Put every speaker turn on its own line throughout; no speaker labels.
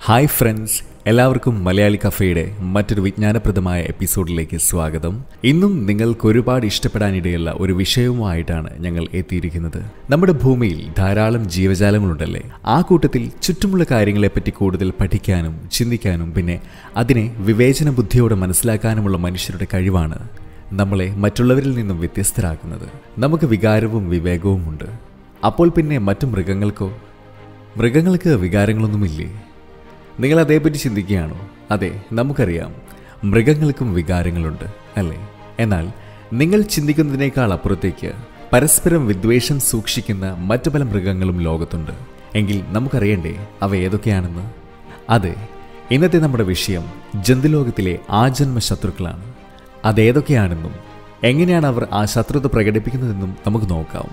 hi friends എല്ലാവർക്കും മലയാളി കഫേയുടെ മറ്റൊരു വിജ്ഞാനപ്രദമായ എപ്പിസോഡിലേക്ക് സ്വാഗതം ഇന്നും നിങ്ങൾക്ക് ഒരുപാട് ഇഷ്ടപ്പെടാനിടയുള്ള ഒരു വിഷയവുമായിട്ടാണ് ഞങ്ങൾ എത്തിയിരിക്കുന്നത് നമ്മുടെ ഭൂമിയിൽ ധാരാളം ജീവജാലങ്ങളുണ്ടല്ലേ ആ കൂട്ടത്തിൽ ചുറ്റുമുള്ള കാര്യങ്ങളെപ്പറ്റി കൂടുതൽ പഠിക്കാനും ചിന്തിക്കാനും പിന്നെ അതിനെ വിവേചന ബുദ്ധിയോടെ മനസ്സിലാക്കാനുമുള്ള മനുഷ്യരുടെ കഴിവാണ് നമ്മളെ മറ്റുള്ളവരിൽ നിന്നും വ്യത്യസ്തരാക്കുന്നത് നമുക്ക് വികാരവും വിവേകവും ഉണ്ട് അപ്പോൾ പിന്നെ മറ്റു മൃഗങ്ങൾക്കോ മൃഗങ്ങൾക്ക് വികാരങ്ങളൊന്നുമില്ലേ നിങ്ങൾ അതേപ്പറ്റി ചിന്തിക്കുകയാണോ അതെ നമുക്കറിയാം മൃഗങ്ങൾക്കും വികാരങ്ങളുണ്ട് അല്ലേ എന്നാൽ നിങ്ങൾ ചിന്തിക്കുന്നതിനേക്കാൾ അപ്പുറത്തേക്ക് പരസ്പരം വിദ്വേഷം സൂക്ഷിക്കുന്ന മറ്റു പല മൃഗങ്ങളും ലോകത്തുണ്ട് എങ്കിൽ നമുക്കറിയണ്ടേ അവ ഏതൊക്കെയാണെന്ന് അതെ ഇന്നത്തെ നമ്മുടെ വിഷയം ജന്തുലോകത്തിലെ ആജന്മ ശത്രുക്കളാണ് അതേതൊക്കെയാണെന്നും എങ്ങനെയാണ് അവർ ആ ശത്രുത പ്രകടിപ്പിക്കുന്നതെന്നും നമുക്ക് നോക്കാം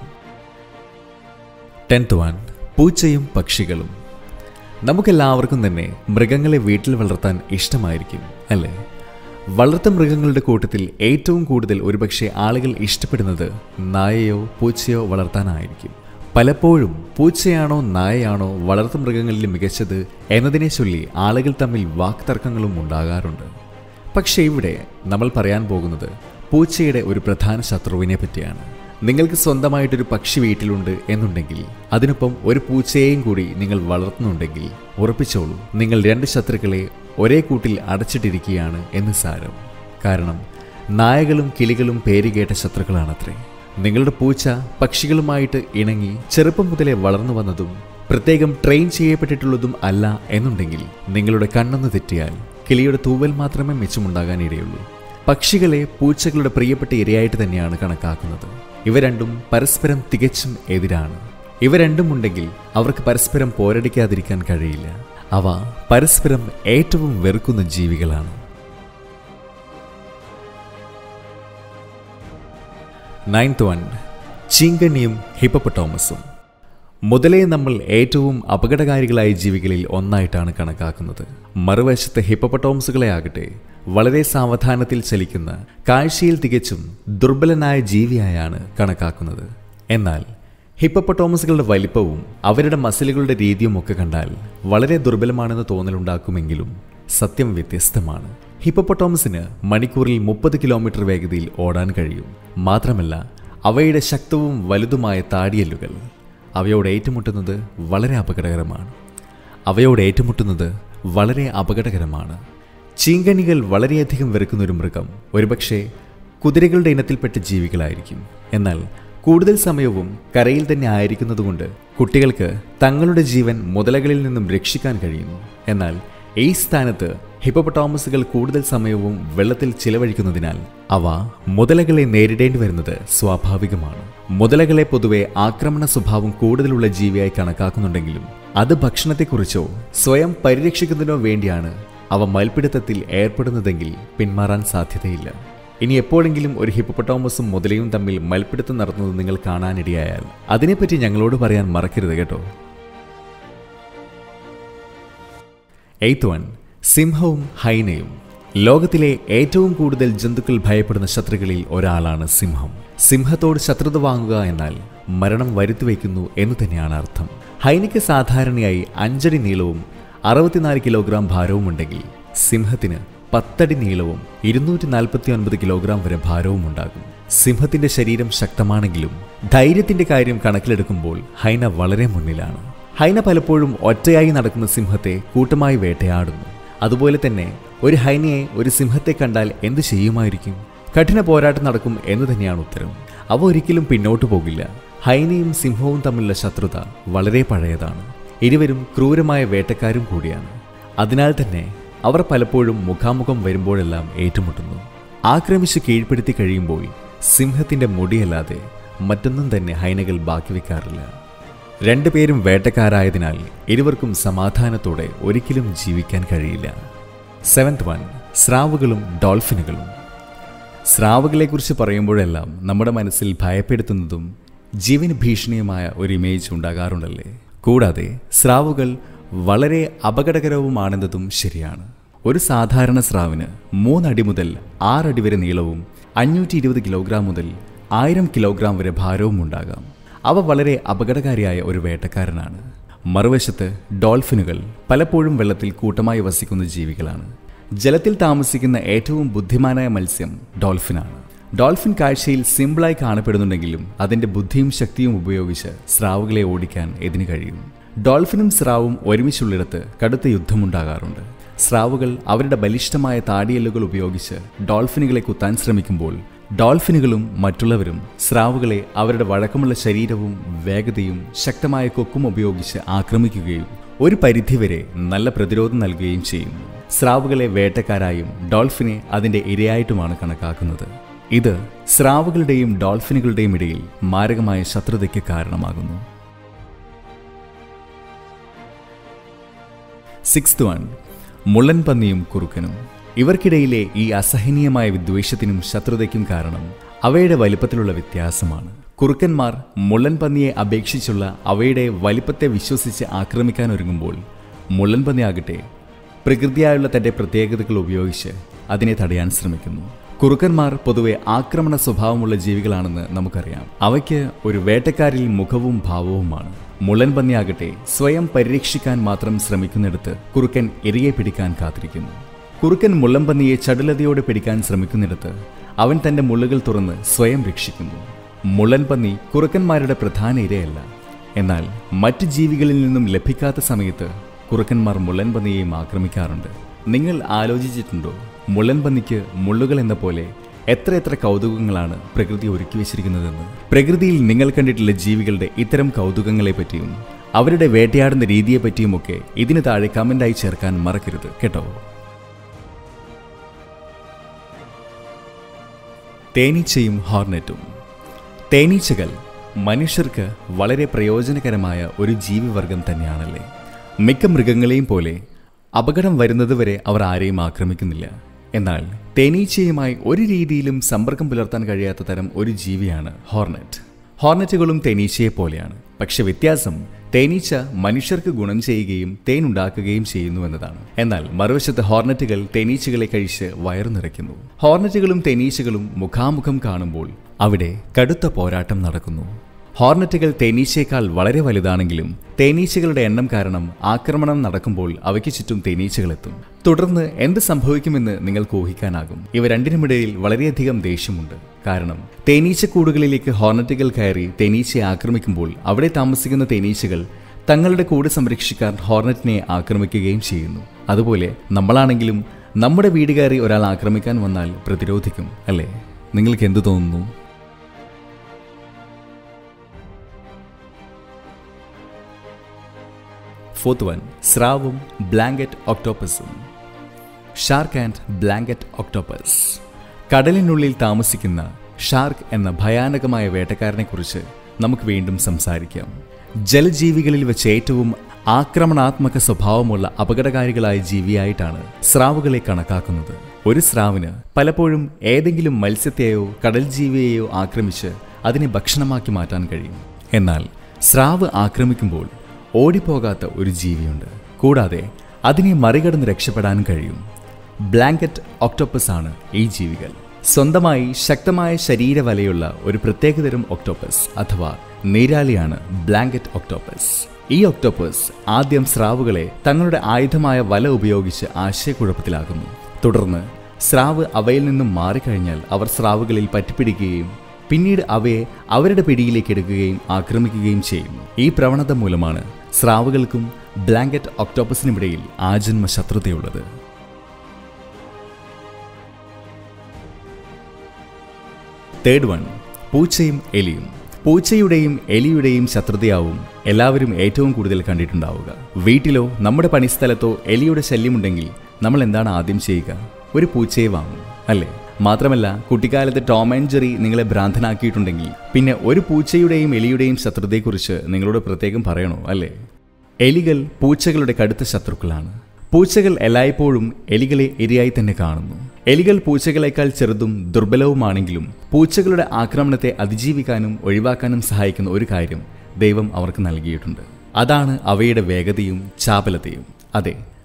ടെൻത്ത് വൺ പൂച്ചയും പക്ഷികളും നമുക്കെല്ലാവർക്കും തന്നെ മൃഗങ്ങളെ വീട്ടിൽ വളർത്താൻ ഇഷ്ടമായിരിക്കും അല്ലേ വളർത്ത മൃഗങ്ങളുടെ കൂട്ടത്തിൽ ഏറ്റവും കൂടുതൽ ഒരുപക്ഷെ ആളുകൾ ഇഷ്ടപ്പെടുന്നത് നായയോ പൂച്ചയോ വളർത്താനായിരിക്കും പലപ്പോഴും പൂച്ചയാണോ നായയാണോ വളർത്തു മൃഗങ്ങളിൽ മികച്ചത് എന്നതിനെ ചൊല്ലി ആളുകൾ തമ്മിൽ വാക്തർക്കങ്ങളും ഉണ്ടാകാറുണ്ട് പക്ഷേ ഇവിടെ നമ്മൾ പറയാൻ പോകുന്നത് പൂച്ചയുടെ ഒരു പ്രധാന ശത്രുവിനെ പറ്റിയാണ് നിങ്ങൾക്ക് സ്വന്തമായിട്ടൊരു പക്ഷി വീട്ടിലുണ്ട് എന്നുണ്ടെങ്കിൽ അതിനൊപ്പം ഒരു പൂച്ചയെയും കൂടി നിങ്ങൾ വളർത്തുന്നുണ്ടെങ്കിൽ ഉറപ്പിച്ചോളൂ നിങ്ങൾ രണ്ട് ശത്രുക്കളെ ഒരേ കൂട്ടിൽ അടച്ചിട്ടിരിക്കുകയാണ് എന്ന് സാരം കാരണം നായകളും കിളികളും പേരുകേട്ട ശത്രുക്കളാണത്രേ നിങ്ങളുടെ പൂച്ച പക്ഷികളുമായിട്ട് ഇണങ്ങി ചെറുപ്പം മുതലേ വളർന്നു വന്നതും പ്രത്യേകം ട്രെയിൻ ചെയ്യപ്പെട്ടിട്ടുള്ളതും അല്ല എന്നുണ്ടെങ്കിൽ നിങ്ങളുടെ കണ്ണൊന്ന് തെറ്റിയാൽ കിളിയുടെ തൂവൽ മാത്രമേ മെച്ചമുണ്ടാകാൻ ഇടയുള്ളൂ പക്ഷികളെ പൂച്ചകളുടെ പ്രിയപ്പെട്ട ഇരയായിട്ട് തന്നെയാണ് കണക്കാക്കുന്നത് ഇവ രണ്ടും പരസ്പരം തികച്ചും എതിരാണ് ഇവ രണ്ടും ഉണ്ടെങ്കിൽ അവർക്ക് പരസ്പരം പോരടിക്കാതിരിക്കാൻ കഴിയില്ല അവ പരസ്പരം ഏറ്റവും വെറുക്കുന്ന ജീവികളാണ് നയൻത് വൺ ചീങ്കണ്ണിയും ഹിപ്പപ്പൊട്ടോമസും മുതലേ നമ്മൾ ഏറ്റവും അപകടകാരികളായ ജീവികളിൽ ഒന്നായിട്ടാണ് കണക്കാക്കുന്നത് മറുവശത്തെ ഹിപ്പപ്പൊട്ടോമസുകളെ ആകട്ടെ വളരെ സാവധാനത്തിൽ ചലിക്കുന്ന കാഴ്ചയിൽ തികച്ചും ദുർബലനായ ജീവിയായാണ് കണക്കാക്കുന്നത് എന്നാൽ ഹിപ്പപ്പൊട്ടോമസുകളുടെ വലിപ്പവും അവരുടെ മസിലുകളുടെ രീതിയും ഒക്കെ കണ്ടാൽ വളരെ ദുർബലമാണെന്ന് തോന്നലുണ്ടാക്കുമെങ്കിലും സത്യം വ്യത്യസ്തമാണ് ഹിപ്പപ്പൊട്ടോമസിന് മണിക്കൂറിൽ മുപ്പത് കിലോമീറ്റർ വേഗതയിൽ ഓടാൻ കഴിയും മാത്രമല്ല അവയുടെ ശക്തവും വലുതുമായ താടിയല്ലുകൾ അവയോട് ഏറ്റുമുട്ടുന്നത് വളരെ അപകടകരമാണ് അവയോട് ഏറ്റുമുട്ടുന്നത് വളരെ അപകടകരമാണ് ചീങ്കണികൾ വളരെയധികം വെറുക്കുന്ന ഒരു മൃഗം ഒരുപക്ഷെ കുതിരകളുടെ ഇനത്തിൽപ്പെട്ട ജീവികളായിരിക്കും എന്നാൽ കൂടുതൽ സമയവും കരയിൽ തന്നെ ആയിരിക്കുന്നതുകൊണ്ട് കുട്ടികൾക്ക് തങ്ങളുടെ ജീവൻ മുതലകളിൽ നിന്നും രക്ഷിക്കാൻ കഴിയുന്നു എന്നാൽ ഈ സ്ഥാനത്ത് ഹിപ്പോപ്പൊട്ടോമസുകൾ കൂടുതൽ സമയവും വെള്ളത്തിൽ ചിലവഴിക്കുന്നതിനാൽ അവ മുതലകളെ നേരിടേണ്ടി വരുന്നത് സ്വാഭാവികമാണ് മുതലകളെ പൊതുവെ ആക്രമണ സ്വഭാവം കൂടുതലുള്ള ജീവിയായി കണക്കാക്കുന്നുണ്ടെങ്കിലും അത് ഭക്ഷണത്തെക്കുറിച്ചോ സ്വയം പരിരക്ഷിക്കുന്നതിനോ വേണ്ടിയാണ് അവ മൽപ്പിടുത്തത്തിൽ ഏർപ്പെടുന്നതെങ്കിൽ പിന്മാറാൻ സാധ്യതയില്ല ഇനി എപ്പോഴെങ്കിലും ഒരു ഹിപ്പോപ്പൊട്ടോമസും മുതലയും തമ്മിൽ മൽപ്പിടുത്തം നടത്തുന്നത് നിങ്ങൾ കാണാനിടയായാൽ അതിനെപ്പറ്റി ഞങ്ങളോട് പറയാൻ മറക്കരുത് കേട്ടോ എയ്ത്ത് വൺ സിംഹവും ഹൈനയും ലോകത്തിലെ ഏറ്റവും കൂടുതൽ ജന്തുക്കൾ ഭയപ്പെടുന്ന ശത്രുക്കളിൽ ഒരാളാണ് സിംഹം സിംഹത്തോട് ശത്രുത വാങ്ങുക എന്നാൽ മരണം വരുത്തിവെക്കുന്നു എന്ന് തന്നെയാണ് അർത്ഥം ഹൈനയ്ക്ക് സാധാരണയായി അഞ്ചടി നീളവും അറുപത്തിനാല് കിലോഗ്രാം ഭാരവും ഉണ്ടെങ്കിൽ സിംഹത്തിന് പത്തടി നീളവും ഇരുന്നൂറ്റി നാൽപ്പത്തി ഒൻപത് കിലോഗ്രാം വരെ ഭാരവും ഉണ്ടാകും സിംഹത്തിന്റെ ശരീരം ശക്തമാണെങ്കിലും ധൈര്യത്തിന്റെ കാര്യം കണക്കിലെടുക്കുമ്പോൾ ഹൈന വളരെ മുന്നിലാണ് ഹൈന പലപ്പോഴും ഒറ്റയായി നടക്കുന്ന സിംഹത്തെ കൂട്ടമായി വേട്ടയാടുന്നു അതുപോലെ തന്നെ ഒരു ഹൈനയെ ഒരു സിംഹത്തെ കണ്ടാൽ എന്തു ചെയ്യുമായിരിക്കും കഠിന പോരാട്ടം നടക്കും എന്ന് തന്നെയാണ് ഉത്തരം അവ ഒരിക്കലും പിന്നോട്ടു പോകില്ല ഹൈനയും സിംഹവും തമ്മിലുള്ള ശത്രുത വളരെ പഴയതാണ് ഇരുവരും ക്രൂരമായ വേട്ടക്കാരും കൂടിയാണ് അതിനാൽ തന്നെ അവർ പലപ്പോഴും മുഖാമുഖം വരുമ്പോഴെല്ലാം ഏറ്റുമുട്ടുന്നു ആക്രമിച്ച് കീഴ്പ്പെടുത്തി കഴിയുമ്പോൾ സിംഹത്തിന്റെ മുടിയല്ലാതെ മറ്റൊന്നും തന്നെ ഹൈനകൾ ബാക്കി വെക്കാറില്ല രണ്ടുപേരും വേട്ടക്കാരായതിനാൽ ഇരുവർക്കും സമാധാനത്തോടെ ഒരിക്കലും ജീവിക്കാൻ കഴിയില്ല സെവൻത് വൺ സ്രാവുകളും ഡോൾഫിനുകളും സ്രാവുകളെക്കുറിച്ച് പറയുമ്പോഴെല്ലാം നമ്മുടെ മനസ്സിൽ ഭയപ്പെടുത്തുന്നതും ജീവന് ഭീഷണിയുമായ ഒരു ഇമേജ് ഉണ്ടാകാറുണ്ടല്ലേ കൂടാതെ സ്രാവുകൾ വളരെ അപകടകരവുമാണെന്നതും ശരിയാണ് ഒരു സാധാരണ സ്രാവിന് മൂന്നടി മുതൽ ആറടി വരെ നീളവും അഞ്ഞൂറ്റി ഇരുപത് കിലോഗ്രാം മുതൽ ആയിരം കിലോഗ്രാം വരെ ഭാരവും ഉണ്ടാകാം അവ വളരെ അപകടകാരിയായ ഒരു വേട്ടക്കാരനാണ് മറുവശത്ത് ഡോൾഫിനുകൾ പലപ്പോഴും വെള്ളത്തിൽ കൂട്ടമായി വസിക്കുന്ന ജീവികളാണ് ജലത്തിൽ താമസിക്കുന്ന ഏറ്റവും ബുദ്ധിമാനായ മത്സ്യം ഡോൾഫിനാണ് ഡോൾഫിൻ കാഴ്ചയിൽ സിമ്പിളായി കാണപ്പെടുന്നുണ്ടെങ്കിലും അതിന്റെ ബുദ്ധിയും ശക്തിയും ഉപയോഗിച്ച് സ്രാവുകളെ ഓടിക്കാൻ ഇതിന് കഴിയും ഡോൾഫിനും സ്രാവും ഒരുമിച്ചുള്ളിടത്ത് കടുത്ത യുദ്ധമുണ്ടാകാറുണ്ട് സ്രാവുകൾ അവരുടെ ബലിഷ്ഠമായ താടിയെല്ലുകൾ ഉപയോഗിച്ച് ഡോൾഫിനുകളെ കുത്താൻ ശ്രമിക്കുമ്പോൾ ഡോൾഫിനുകളും മറ്റുള്ളവരും സ്രാവുകളെ അവരുടെ വഴക്കമുള്ള ശരീരവും വേഗതയും ശക്തമായ കൊക്കും ഉപയോഗിച്ച് ആക്രമിക്കുകയും ഒരു പരിധിവരെ നല്ല പ്രതിരോധം നൽകുകയും ചെയ്യുന്നു സ്രാവുകളെ വേട്ടക്കാരായും ഡോൾഫിനെ അതിന്റെ ഇരയായിട്ടുമാണ് കണക്കാക്കുന്നത് ഇത് സ്രാവുകളുടെയും ഡോൾഫിനുകളുടെയും ഇടയിൽ മാരകമായ ശത്രുതയ്ക്ക് കാരണമാകുന്നു സിക്സ്ത് വൺ മുള്ളൻ പന്നിയും കുറുക്കനും ഇവർക്കിടയിലെ ഈ അസഹനീയമായ വിദ്വേഷത്തിനും ശത്രുതയ്ക്കും കാരണം അവയുടെ വലിപ്പത്തിലുള്ള വ്യത്യാസമാണ് കുറുക്കന്മാർ മുള്ളൻ പന്നിയെ അപേക്ഷിച്ചുള്ള അവയുടെ വലിപ്പത്തെ വിശ്വസിച്ച് ആക്രമിക്കാൻ ഒരുങ്ങുമ്പോൾ മുള്ളൻ പന്നിയാകട്ടെ പ്രകൃതിയായുള്ള തന്റെ പ്രത്യേകതകൾ ഉപയോഗിച്ച് അതിനെ തടയാൻ ശ്രമിക്കുന്നു കുറുക്കന്മാർ പൊതുവെ ആക്രമണ സ്വഭാവമുള്ള ജീവികളാണെന്ന് നമുക്കറിയാം അവയ്ക്ക് ഒരു വേട്ടക്കാരിൽ മുഖവും ഭാവവുമാണ് മുള്ളൻ പന്നിയാകട്ടെ സ്വയം പരിരക്ഷിക്കാൻ മാത്രം ശ്രമിക്കുന്നിടത്ത് കുറുക്കൻ ഇരയെ പിടിക്കാൻ കാത്തിരിക്കുന്നു കുറുക്കൻ മുള്ളംപന്നിയെ ചടുലതയോടെ പിടിക്കാൻ ശ്രമിക്കുന്നിടത്ത് അവൻ തന്റെ മുള്ളുകൾ തുറന്ന് സ്വയം രക്ഷിക്കുന്നു മുള്ളൻ പന്നി കുറുക്കന്മാരുടെ പ്രധാന ഇരയല്ല എന്നാൽ മറ്റ് ജീവികളിൽ നിന്നും ലഭിക്കാത്ത സമയത്ത് കുറുക്കന്മാർ മുള്ളൻ പന്നിയെയും ആക്രമിക്കാറുണ്ട് നിങ്ങൾ ആലോചിച്ചിട്ടുണ്ടോ മുള്ളൻ പന്നിക്ക് മുള്ളുകൾ എന്ന പോലെ എത്ര എത്ര കൗതുകങ്ങളാണ് പ്രകൃതി ഒരുക്കി വെച്ചിരിക്കുന്നതെന്ന് പ്രകൃതിയിൽ നിങ്ങൾ കണ്ടിട്ടുള്ള ജീവികളുടെ ഇത്തരം കൗതുകങ്ങളെ പറ്റിയും അവരുടെ വേട്ടയാടുന്ന രീതിയെപ്പറ്റിയുമൊക്കെ ഇതിന് താഴെ കമൻ്റായി ചേർക്കാൻ മറക്കരുത് കേട്ടോ തേനീച്ചയും ഹോർനെറ്റും തേനീച്ചകൾ മനുഷ്യർക്ക് വളരെ പ്രയോജനകരമായ ഒരു ജീവിവർഗം തന്നെയാണല്ലേ മിക്ക മൃഗങ്ങളെയും പോലെ അപകടം വരുന്നതുവരെ അവർ ആരെയും ആക്രമിക്കുന്നില്ല എന്നാൽ തേനീച്ചയുമായി ഒരു രീതിയിലും സമ്പർക്കം പുലർത്താൻ കഴിയാത്ത തരം ഒരു ജീവിയാണ് ഹോർനെറ്റ് ഹോർനെറ്റുകളും തേനീച്ചയെ പോലെയാണ് പക്ഷെ വ്യത്യാസം തേനീച്ച മനുഷ്യർക്ക് ഗുണം ചെയ്യുകയും തേൻ ഉണ്ടാക്കുകയും ചെയ്യുന്നു എന്നതാണ് എന്നാൽ മറുവശത്ത് ഹോർനെറ്റുകൾ തേനീച്ചകളെ കഴിച്ച് വയറു നിറയ്ക്കുന്നു ഹോർനെറ്റുകളും തേനീച്ചകളും മുഖാമുഖം കാണുമ്പോൾ അവിടെ കടുത്ത പോരാട്ടം നടക്കുന്നു ഹോർനെറ്റുകൾ തേനീച്ചയേക്കാൾ വളരെ വലുതാണെങ്കിലും തേനീച്ചകളുടെ എണ്ണം കാരണം ആക്രമണം നടക്കുമ്പോൾ അവയ്ക്ക് ചുറ്റും തേനീച്ചകളെത്തും തുടർന്ന് എന്ത് സംഭവിക്കുമെന്ന് നിങ്ങൾക്ക് ഊഹിക്കാനാകും ഇവ രണ്ടിനുമിടയിൽ വളരെയധികം ദേഷ്യമുണ്ട് കാരണം തേനീച്ചക്കൂടുകളിലേക്ക് ഹോർനെറ്റുകൾ കയറി തേനീച്ചയെ ആക്രമിക്കുമ്പോൾ അവിടെ താമസിക്കുന്ന തേനീച്ചകൾ തങ്ങളുടെ കൂട് സംരക്ഷിക്കാൻ ഹോർനെറ്റിനെ ആക്രമിക്കുകയും ചെയ്യുന്നു അതുപോലെ നമ്മളാണെങ്കിലും നമ്മുടെ വീട് കയറി ഒരാൾ ആക്രമിക്കാൻ വന്നാൽ പ്രതിരോധിക്കും അല്ലേ നിങ്ങൾക്ക് എന്തു തോന്നുന്നു ഫോർത്ത് വൺ സ്രാവും ബ്ലാങ്കറ്റ് ഒക്ടോപ്പസും ഷാർക്ക് ആൻഡ് ബ്ലാങ്കറ്റ് ഒക്ടോപ്പസ് കടലിനുള്ളിൽ താമസിക്കുന്ന ഷാർക്ക് എന്ന ഭയാനകമായ വേട്ടക്കാരനെക്കുറിച്ച് നമുക്ക് വീണ്ടും സംസാരിക്കാം ജലജീവികളിൽ വെച്ച് ഏറ്റവും ആക്രമണാത്മക സ്വഭാവമുള്ള അപകടകാരികളായ ജീവിയായിട്ടാണ് സ്രാവുകളെ കണക്കാക്കുന്നത് ഒരു സ്രാവിന് പലപ്പോഴും ഏതെങ്കിലും മത്സ്യത്തെയോ കടൽ ജീവിയെയോ ആക്രമിച്ച് അതിനെ ഭക്ഷണമാക്കി മാറ്റാൻ കഴിയും എന്നാൽ സ്രാവ് ആക്രമിക്കുമ്പോൾ ഓടിപ്പോകാത്ത ഒരു ജീവിയുണ്ട് കൂടാതെ അതിനെ മറികടന്ന് രക്ഷപ്പെടാൻ കഴിയും ബ്ലാങ്കറ്റ് ഒക്ടോപ്പസ് ആണ് ഈ ജീവികൾ സ്വന്തമായി ശക്തമായ ശരീരവലയുള്ള ഒരു പ്രത്യേകതരം ഒക്ടോപ്പസ് അഥവാ നീരാളിയാണ് ബ്ലാങ്കറ്റ് ഒക്ടോപ്പസ് ഈ ഒക്ടോപ്പസ് ആദ്യം സ്രാവുകളെ തങ്ങളുടെ ആയുധമായ വല ഉപയോഗിച്ച് ആശയക്കുഴപ്പത്തിലാക്കുന്നു തുടർന്ന് സ്രാവ് അവയിൽ നിന്നും മാറിക്കഴിഞ്ഞാൽ അവർ സ്രാവുകളിൽ പറ്റിപ്പിടിക്കുകയും പിന്നീട് അവയെ അവരുടെ പിടിയിലേക്ക് എടുക്കുകയും ആക്രമിക്കുകയും ചെയ്യുന്നു ഈ പ്രവണത മൂലമാണ് സ്രാവുകൾക്കും ബ്ലാങ്കറ്റ് ഒക്ടോപ്പസിനുമിടയിൽ ആജന്മ ശത്രുതയുള്ളത് തേർഡ് വൺ പൂച്ചയും എലിയും പൂച്ചയുടെയും എലിയുടെയും ശത്രുതയാവും എല്ലാവരും ഏറ്റവും കൂടുതൽ കണ്ടിട്ടുണ്ടാവുക വീട്ടിലോ നമ്മുടെ പണിസ്ഥലത്തോ എലിയുടെ ശല്യമുണ്ടെങ്കിൽ നമ്മൾ എന്താണ് ആദ്യം ചെയ്യുക ഒരു പൂച്ചയെ വാങ്ങും അല്ലേ മാത്രമല്ല കുട്ടിക്കാലത്ത് ടോം ആൻഡ് ജെറി നിങ്ങളെ ഭ്രാന്തനാക്കിയിട്ടുണ്ടെങ്കിൽ പിന്നെ ഒരു പൂച്ചയുടെയും എലിയുടെയും ശത്രുതയെക്കുറിച്ച് നിങ്ങളോട് പ്രത്യേകം പറയണോ അല്ലേ എലികൾ പൂച്ചകളുടെ കടുത്ത ശത്രുക്കളാണ് പൂച്ചകൾ എല്ലായ്പ്പോഴും എലികളെ ഇരയായി തന്നെ കാണുന്നു എലികൾ പൂച്ചകളെക്കാൾ ചെറുതും ദുർബലവുമാണെങ്കിലും പൂച്ചകളുടെ ആക്രമണത്തെ അതിജീവിക്കാനും ഒഴിവാക്കാനും സഹായിക്കുന്ന ഒരു കാര്യം ദൈവം അവർക്ക് നൽകിയിട്ടുണ്ട് അതാണ് അവയുടെ വേഗതയും ചാപലതയും അതെ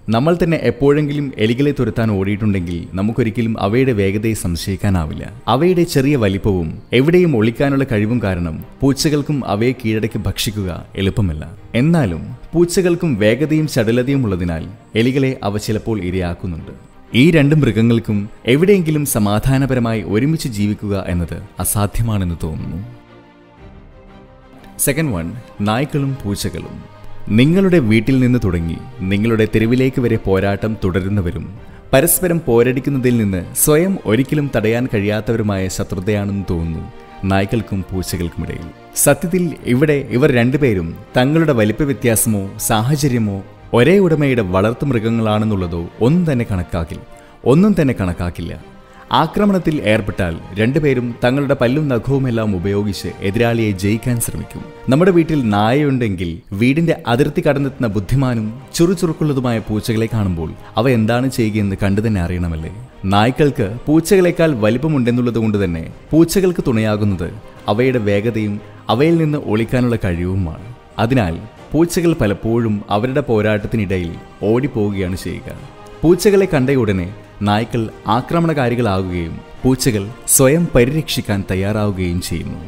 നമ്മൾ തന്നെ എപ്പോഴെങ്കിലും എലികളെ തുരത്താൻ ഓടിയിട്ടുണ്ടെങ്കിൽ നമുക്കൊരിക്കലും അവയുടെ വേഗതയെ സംശയിക്കാനാവില്ല അവയുടെ ചെറിയ വലിപ്പവും എവിടെയും ഒളിക്കാനുള്ള കഴിവും കാരണം പൂച്ചകൾക്കും അവയെ കീഴടക്കി ഭക്ഷിക്കുക എളുപ്പമല്ല എന്നാലും പൂച്ചകൾക്കും വേഗതയും ചടുലതയും ഉള്ളതിനാൽ എലികളെ അവ ചിലപ്പോൾ ഇരയാക്കുന്നുണ്ട് ഈ രണ്ട് മൃഗങ്ങൾക്കും എവിടെയെങ്കിലും സമാധാനപരമായി ഒരുമിച്ച് ജീവിക്കുക എന്നത് അസാധ്യമാണെന്ന് തോന്നുന്നു സെക്കൻഡ് വൺ നായ്ക്കളും പൂച്ചകളും നിങ്ങളുടെ വീട്ടിൽ നിന്ന് തുടങ്ങി നിങ്ങളുടെ തെരുവിലേക്ക് വരെ പോരാട്ടം തുടരുന്നവരും പരസ്പരം പോരടിക്കുന്നതിൽ നിന്ന് സ്വയം ഒരിക്കലും തടയാൻ കഴിയാത്തവരുമായ ശത്രുതയാണെന്ന് തോന്നുന്നു നായ്ക്കൾക്കും പൂച്ചകൾക്കുമിടയിൽ സത്യത്തിൽ ഇവിടെ ഇവർ രണ്ടുപേരും തങ്ങളുടെ വലിപ്പ വ്യത്യാസമോ സാഹചര്യമോ ഒരേ ഉടമയുടെ വളർത്തു മൃഗങ്ങളാണെന്നുള്ളതോ ഒന്നും തന്നെ കണക്കാക്കില്ല ഒന്നും തന്നെ കണക്കാക്കില്ല ആക്രമണത്തിൽ ഏർപ്പെട്ടാൽ രണ്ടുപേരും തങ്ങളുടെ പല്ലും നഖവുമെല്ലാം ഉപയോഗിച്ച് എതിരാളിയെ ജയിക്കാൻ ശ്രമിക്കും നമ്മുടെ വീട്ടിൽ നായയുണ്ടെങ്കിൽ വീടിന്റെ അതിർത്തി കടന്നെത്തുന്ന ബുദ്ധിമാനും ചുറുചുറുക്കുള്ളതുമായ പൂച്ചകളെ കാണുമ്പോൾ അവ എന്താണ് ചെയ്യുകയെന്ന് കണ്ടു തന്നെ അറിയണമല്ലേ നായ്ക്കൾക്ക് പൂച്ചകളെക്കാൾ വലിപ്പമുണ്ടെന്നുള്ളത് കൊണ്ട് തന്നെ പൂച്ചകൾക്ക് തുണയാകുന്നത് അവയുടെ വേഗതയും അവയിൽ നിന്ന് ഒളിക്കാനുള്ള കഴിവുമാണ് അതിനാൽ പൂച്ചകൾ പലപ്പോഴും അവരുടെ പോരാട്ടത്തിനിടയിൽ ഓടിപ്പോവുകയാണ് ചെയ്യുക പൂച്ചകളെ കണ്ടയുടനെ നായ്ക്കൾ ആക്രമണകാരികളാകുകയും പൂച്ചകൾ സ്വയം പരിരക്ഷിക്കാൻ തയ്യാറാവുകയും ചെയ്യുന്നു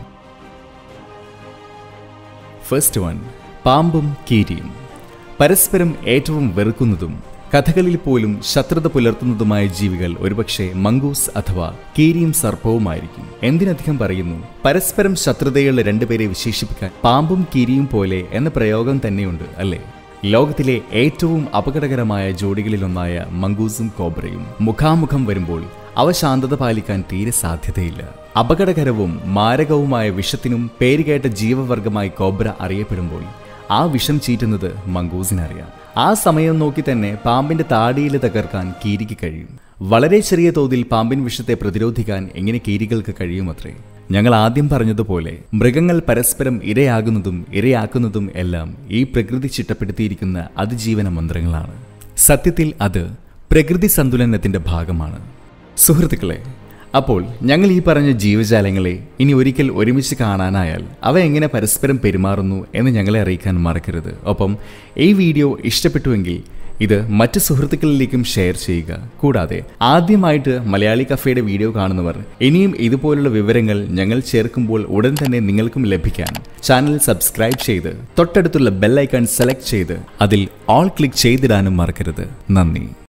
ഫസ്റ്റ് വൺ പാമ്പും കീരിയും പരസ്പരം ഏറ്റവും വെറുക്കുന്നതും കഥകളിൽ പോലും ശത്രുത പുലർത്തുന്നതുമായ ജീവികൾ ഒരുപക്ഷെ മംഗൂസ് അഥവാ കീരിയും സർപ്പവുമായിരിക്കും എന്തിനധികം പറയുന്നു പരസ്പരം ശത്രുതയുള്ള രണ്ടുപേരെ വിശേഷിപ്പിക്കാൻ പാമ്പും കീരിയും പോലെ എന്ന പ്രയോഗം തന്നെയുണ്ട് അല്ലേ ലോകത്തിലെ ഏറ്റവും അപകടകരമായ ജോഡികളിലൊന്നായ മംഗൂസും കോബ്രയും മുഖാമുഖം വരുമ്പോൾ അവ ശാന്തത പാലിക്കാൻ തീരെ സാധ്യതയില്ല അപകടകരവും മാരകവുമായ വിഷത്തിനും പേരുകേട്ട ജീവവർഗമായി കോബ്ര അറിയപ്പെടുമ്പോൾ ആ വിഷം ചീറ്റുന്നത് മംഗൂസിനറിയാം ആ സമയം നോക്കി തന്നെ പാമ്പിന്റെ താടിയിൽ തകർക്കാൻ കീരിക്ക് കഴിയും വളരെ ചെറിയ തോതിൽ പാമ്പിൻ വിഷത്തെ പ്രതിരോധിക്കാൻ എങ്ങനെ കീരികൾക്ക് കഴിയുമത്രേ ഞങ്ങൾ ആദ്യം പറഞ്ഞതുപോലെ മൃഗങ്ങൾ പരസ്പരം ഇരയാകുന്നതും ഇരയാക്കുന്നതും എല്ലാം ഈ പ്രകൃതി ചിട്ടപ്പെടുത്തിയിരിക്കുന്ന അതിജീവന മന്ത്രങ്ങളാണ് സത്യത്തിൽ അത് പ്രകൃതി സന്തുലനത്തിന്റെ ഭാഗമാണ് സുഹൃത്തുക്കളെ അപ്പോൾ ഞങ്ങൾ ഈ പറഞ്ഞ ജീവജാലങ്ങളെ ഇനി ഒരിക്കൽ ഒരുമിച്ച് കാണാനായാൽ അവ എങ്ങനെ പരസ്പരം പെരുമാറുന്നു എന്ന് ഞങ്ങളെ അറിയിക്കാൻ മറക്കരുത് ഒപ്പം ഈ വീഡിയോ ഇഷ്ടപ്പെട്ടുവെങ്കിൽ ഇത് മറ്റ് സുഹൃത്തുക്കളിലേക്കും ഷെയർ ചെയ്യുക കൂടാതെ ആദ്യമായിട്ട് മലയാളി കഫേയുടെ വീഡിയോ കാണുന്നവർ ഇനിയും ഇതുപോലുള്ള വിവരങ്ങൾ ഞങ്ങൾ ചേർക്കുമ്പോൾ ഉടൻ തന്നെ നിങ്ങൾക്കും ലഭിക്കാൻ ചാനൽ സബ്സ്ക്രൈബ് ചെയ്ത് തൊട്ടടുത്തുള്ള ബെൽ ഐക്കൺ സെലക്ട് ചെയ്ത് അതിൽ ഓൾ ക്ലിക്ക് ചെയ്തിടാനും മറക്കരുത് നന്ദി